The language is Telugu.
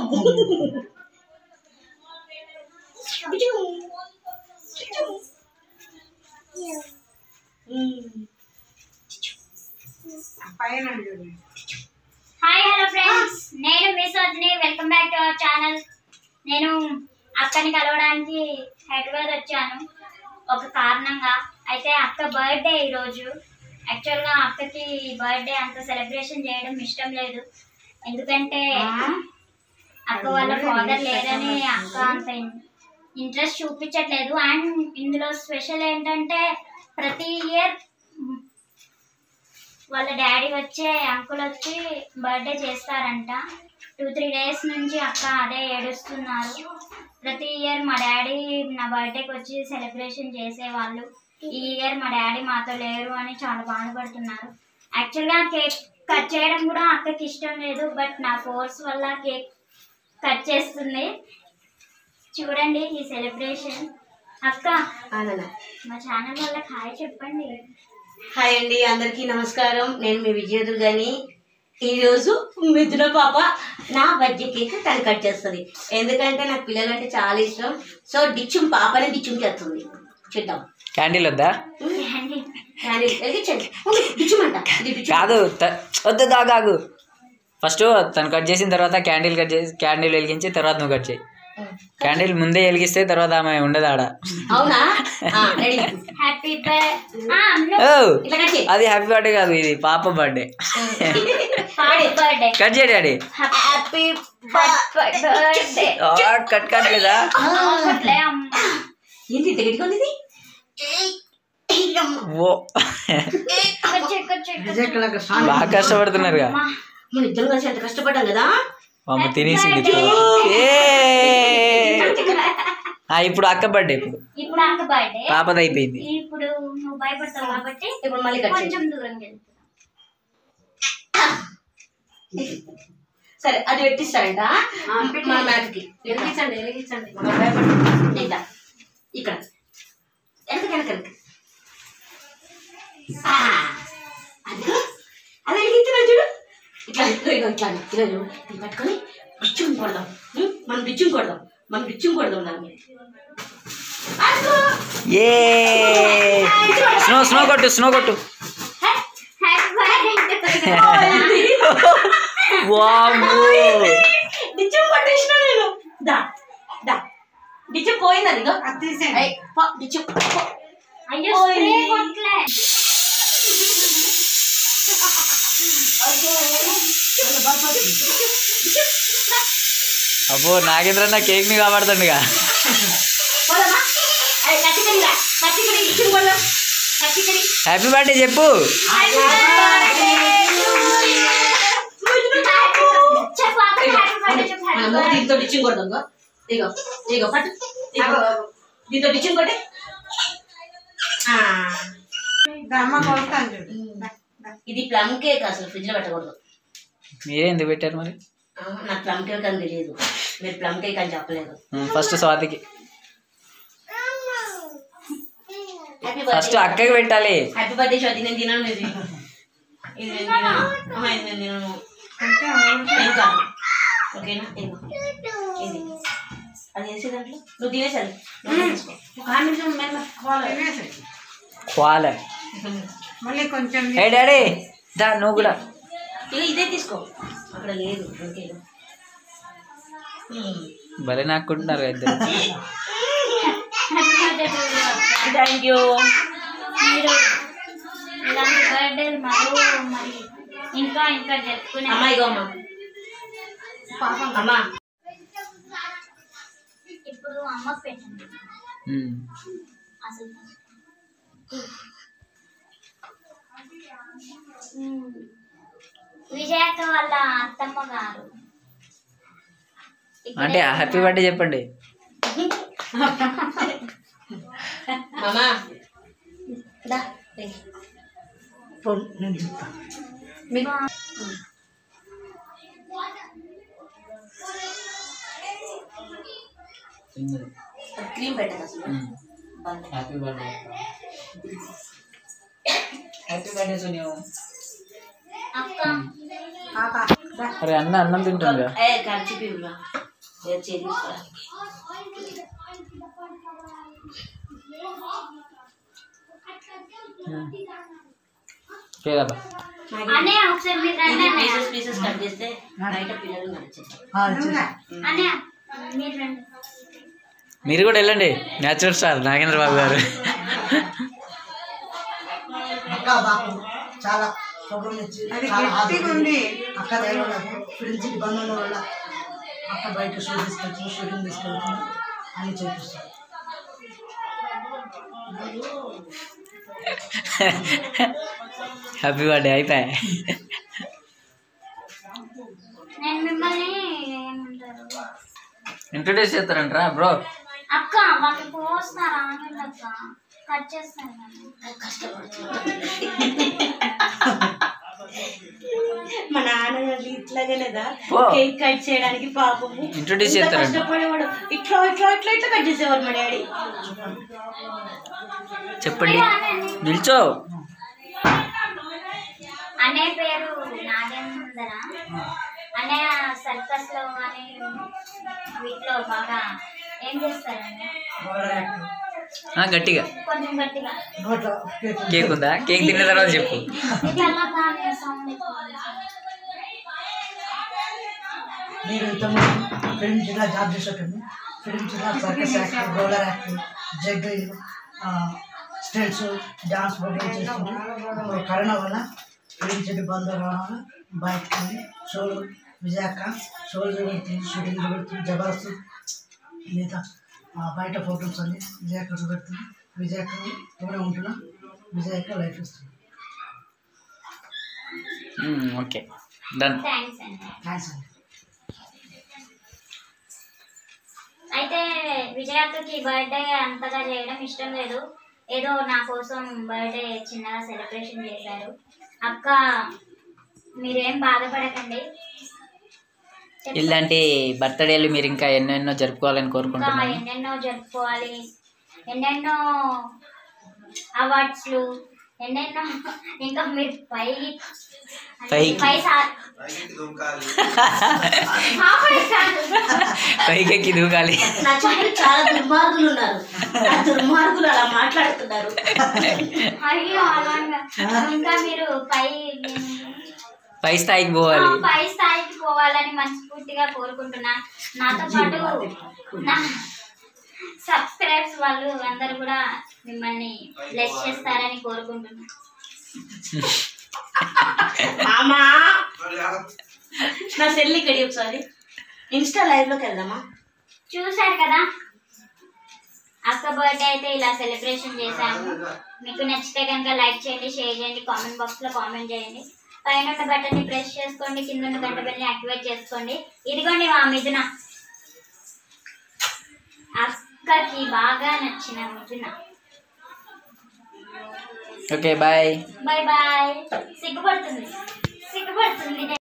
పైన చూడండి హాయ్ హలో ఫ్రెండ్స్ నేను మీ Sojani welcome back to our channel నేను అక్కని కలవడానికి హైదరాబాద్ వచ్చాను ఒక కారణంగా అయితే అక్క బర్త్డే ఈరోజు యాక్చువల్గా అక్కకి బర్త్డే అంత సెలబ్రేషన్ చేయడం ఇష్టం లేదు ఎందుకంటే అక్క వాళ్ళ ఫాదర్ లేరని అక్క అంత ఇంట్రెస్ట్ చూపించట్లేదు అండ్ ఇందులో స్పెషల్ ఏంటంటే ప్రతి ఇయర్ వాళ్ళ డాడీ వచ్చే అంకుల్ వచ్చి బర్త్డే చేస్తారంట టూ త్రీ డేస్ నుంచి అక్క అదే ఏడుస్తున్నారు ప్రతి ఇయర్ మా డాడీ నా బర్త్డేకి వచ్చి సెలబ్రేషన్ చేసేవాళ్ళు ఈ ఇయర్ మా డాడీ మాతో లేరు అని చాలా బాధపడుతున్నారు యాక్చువల్గా కేక్ కట్ చేయడం కూడా అక్కకి ఇష్టం లేదు బట్ నా ఫోర్స్ వల్ల కేక్ కట్ చేస్తుంది చూడండి ఈ సెలబ్రేషన్ అక్క ఆనంద మా ఛానల్ వాళ్ళకి హాయ్ చెప్పండి హాయ్ అండి అందరికీ నమస్కారం నేను మీ విజయదుర్గని ఈరోజు మిథున పాప నా బర్త్డే కేక్ తను కట్ చేస్తుంది ఎందుకంటే నాకు పిల్లలు అంటే చాలా ఇష్టం సో డిచ్చుం పాపనే డిచ్చుం చేస్తుంది చూద్దాం క్యాండిల్ వద్దా అండి కానీ వెలిగించండి ఉంది, డిచ్చుమంట ఇది డిచ్చుం. కాదు త- వద్దు దాగాగు ఫస్ట్ తను కట్ చేసిన తర్వాత క్యాండిల్ కట్ చేసి క్యాండిల్ వెలిగించి తర్వాత నువ్వు కట్ చేయి క్యాండిల్ ముందే వెలిగిస్తే తర్వాత ఆమె ఉండదు ఆడ అవునా ఆ, రెడీ హ్యాపీ బర్త్డే ఓ ఇట్లా కట్ చేయి అది హ్యాపీ బర్త్డే కాదు ఇది పాప బర్త్డే బర్త్డే కట్ చేయండి డాడీ హ్యాపీ బర్త్డే కట్ కావట్లేదా ఏంటి ఇంత గట్టిగా ఉంది ఇది ఓ విజయకళకు సాంగ్ బాగా కష్టపడుతున్నారుగా మన ఇద్దరం కలిసి ఎంత కష్టపడ్డాం కదా అమ్మ తినేసింది ఇప్పుడు ఏ ఆ, ఇప్పుడు అక్క బర్త్డే ఇప్పుడు ఇప్పుడు అక్క బర్త్డే పాపది అయిపోయింది ఇప్పుడు నువ్వు భయపడతావు కాబట్టి ఇప్పుడు మళ్ళీ కట్ చేయి కొంచెం దూరం వెళ్తా సరే అది పెట్టిస్తాడంట మా మేకకి వెలిగించండి వెలిగించండి ఇంకా ఇక్కడ వెనక వెనక వెనక ఆ, అదిగో అది వెలిగించిన చూడు ఇట్లా ఇట్లా ఇగో ఇట్లా ఇట్లా చూడు ఇది పట్టుకొని బిచ్చుని కొడదాం ఉం? మనం బిచ్చుని కొడదాం మనం బిచ్చుని కొడదాం దాన్ని అదిగో. ఏ స్నో స్నో కొట్టు స్నో కొట్టు హ్యాపీ బర్త్డే వామ్మో బిచ్చుని కొట్టేసిన నేను దా దా బిచ్చు పోయింది అదిగో అది తీసేయండి ఏయ్, పో, బిచ్చు పో. అయ్యో స్ప్రే కొట్లే అబ్బో నాగేంద్ర నా కేక్ ని కాపాడుతుండగా పోదామా అదే కచ్చికడిగా కచ్చికడి బిచ్చుని కొడదాం కచ్చికడి హ్యాపీ బర్త్డే చెప్పు చెప్పు అక్క హ్యాపీ బర్త్డే చెప్పు హ్యాపీ మనము బర్త్డే దీంతో డిచ్చింగ్ కొడదాం ఇగో. ఇగో ఇగో పట్టు ఇగో. దీంతో డిచ్చింగ్ కొట్టే ఆ. అమ్మ కొడతాను చూడు ఇది ప్లమ్ కేక్ అసలు ఫ్రిడ్జ్ లో పెట్టకూడదు మీరే ఎందుకు పెట్టారు మరి ఆ, నాకు ప్లమ్ కేక్ అని తెలియదు మీరు ప్లమ్ కేక్ అని చెప్పలేదు ఫస్ట్ స్వాతికి హ్యాపీ ఫస్ట్ బర్త్డే అక్కకి పెట్టాలి హ్యాపీ బర్త్డే శోది నేను తినను ఇది ఇది నేను తినను ఆహా, ఇది నేను తినను ఏం కాదు ఓకేనా ఇదిగో. ఇది అది వేసే దాంట్లో నువ్వు తినేసాను నువ్వు తినేసుకో. ఒక నిమిషం మెల్ల తినేసేయ్. క్వాలే మళ్ళీ కొంచెం ఏ డాడీ దా నువ్వు కూడా ఇగో ఇదే తీసుకో అక్కడ లేదు ఓకే భలే నాకుంటున్నారు ఇద్దరు హ్యాపీ బర్త్డే టు యు అక్క. థ్యాంక్ యూ మీరు ఇలాంటి బర్త్డేలు మరియు మరి ఇంకా ఇంకా జరుపుకునే అమ్మాయి గో అమ్మ అమ్మా ఇప్పుడు అమ్మ పెట్టండి ఉమ్. అసలు ఉమ్. విజయక్క వాళ్ళ అత్తమ్మ గారు అంటే హ్యాపీ బర్త్డే చెప్పండి మామా దా క్రీమ్ పెట్టదు అసలు ఉమ్. బంద్. హ్యాపీ బర్త్డే హ్యాపీ బర్త్డే సునీయో అక్క పాప దా. అరే అన్న అన్నం తింటుందిగా ఏ ఖర్చు పివ్వా వేరు చేయించుకోవడానికి ఓకే కదా అన్నయ్య ఒకసారి మీరు రండి అన్నయ్య పీసెస్ పీసెస్ కట్ చేస్తే బయట పిల్లలు నడిచేది అన్నయ్య మీరు రండి మీరు కూడా వెళ్ళండి న్యాచురల్ స్టార్ నాగేంద్ర బాబు గారు అక్క బాపు చాలా శుభ్రం ఇచ్చి అది చాలా గట్టిగా ఆదరణ ఉంది. అక్క దగ్గర ఫ్రిడ్జ్ బంధం వల్ల అక్క బయట షూ తీసుకొచ్చి షూటింగ్ తీసుకెళ్తుంది అని చేపిస్తాం హ్యాపీ బర్త్డే అయిపోయా నేను మిమ్మల్ని ఏమంటారు ఇంట్రొడ్యూస్ చేస్తారంటారా బ్రో అక్క వాళ్ళు పోస్తారా అని అక్క కట్ చేస్తాను మా నాన్నగారు ఇట్లాగేనేదా ఓ. కేక్ కట్ చేయడానికి పాపము Introduce ఎంత చేస్తారంట. కష్టపడేవాడు ఇట్లా ఇట్లా ఇట్లా ఇట్లా కట్ చేసేవాడు మా డాడీ చెప్పండి నిల్చో అన్నయ్య పేరు నాగేంద్ర అన్నయ్య సర్కస్ లో కానీ వీటిలో బాగా ఏం చేస్తారండి ఆ, గట్టిగా కొంచెం గట్టిగా నోట్లో కేక్ ఉంది. కేక్ ఉందా కేక్ తిన్న తర్వాత చెప్పు ఇట్లా కానీ సౌండ్ ఎక్కువ నేను ఇంతకుముందు ఫిలిం జిల్లా జాబ్ చేసేటప్పుడు ఫిలిం జిల్లా సర్కస్ యాక్టర్ రోలర్ యాక్టర్ జగ్ స్టెంట్స్ డాన్స్ ప్రోగ్రామ్ చేస్తుంటే ఇప్పుడు కరోనా వల్ల ఫిలిం చెట్టు బంద్ అవడం వల్ల బయటకి షోలు విజయాక షోలు పెడుతుంది షూటింగ్ పెడుతుంది జబర్దస్త్ మిగతా ఆ, బయట ప్రోగ్రామ్స్ అన్ని విజయాక పెడుతుంది విజయాక తోనే ఉంటున్నా విజయాక లైఫ్ ఇస్తుంది ఓకే డన్ థ్యాంక్స్ అండి థ్యాంక్స్ అండి అయితే విజయక్కకి బర్త్డే అంతగా చేయడం ఇష్టం లేదు ఏదో నా కోసం బర్త్డే చిన్నగా సెలబ్రేషన్ చేశారు అక్క మీరేం బాధపడకండి ఇలాంటి బర్త్డేలు మీరు ఇంకా ఎన్నెన్నో జరుపుకోవాలని ఇంకా కోరుకుంటున్నాను ఎన్నెన్నో జరుపుకోవాలి ఎన్నెన్నో అవార్డ్స్లు ఎన్నెన్నో ఇంకా మీరు పై పైకి. పై సా- ఆ పై కాదు. పైకెక్కి దూకాలి నా చుట్టూ చాలా దుర్మార్గులు ఉన్నారు ఆ దుర్మార్గులు అలా మాట్లాడుతున్నారు అయ్యో అలాగా ఇంకా మీరు పై పై స్థాయికి ఆ, పోవాలి పై స్థాయికి పోవాలని మనస్ఫూర్తిగా కోరుకుంటున్నాను నాతో పాటు నా సబ్స్క్రైబ్స్ వాళ్ళు అందరు కూడా మిమ్మల్ని బ్లెస్ చేస్తారని కోరుకుంటున్నాను మామా నా సెల్ ఇక్కడి ఒకసారి ఇన్స్టా లైవ్ లోకి వెళ్దామా చూశారు కదా అక్క బర్త్డే అయితే ఇలా సెలబ్రేషన్ చేశాము మీకు నచ్చితే కనుక లైక్ చేయండి షేర్ చేయండి కామెంట్ బాక్స్ లో కామెంట్ చేయండి పైన ఉన్న బటన్ ని ప్రెస్ చేసుకోండి కింద ఉన్న గంట బెల్ ని యాక్టివేట్ చేసుకోండి ఇదిగోండి మా మిథున అక్కకి బాగా నచ్చిన Mithuna okay bye bye bye సిగ్గుపడుతుంది సిగ్గుపడుతుంది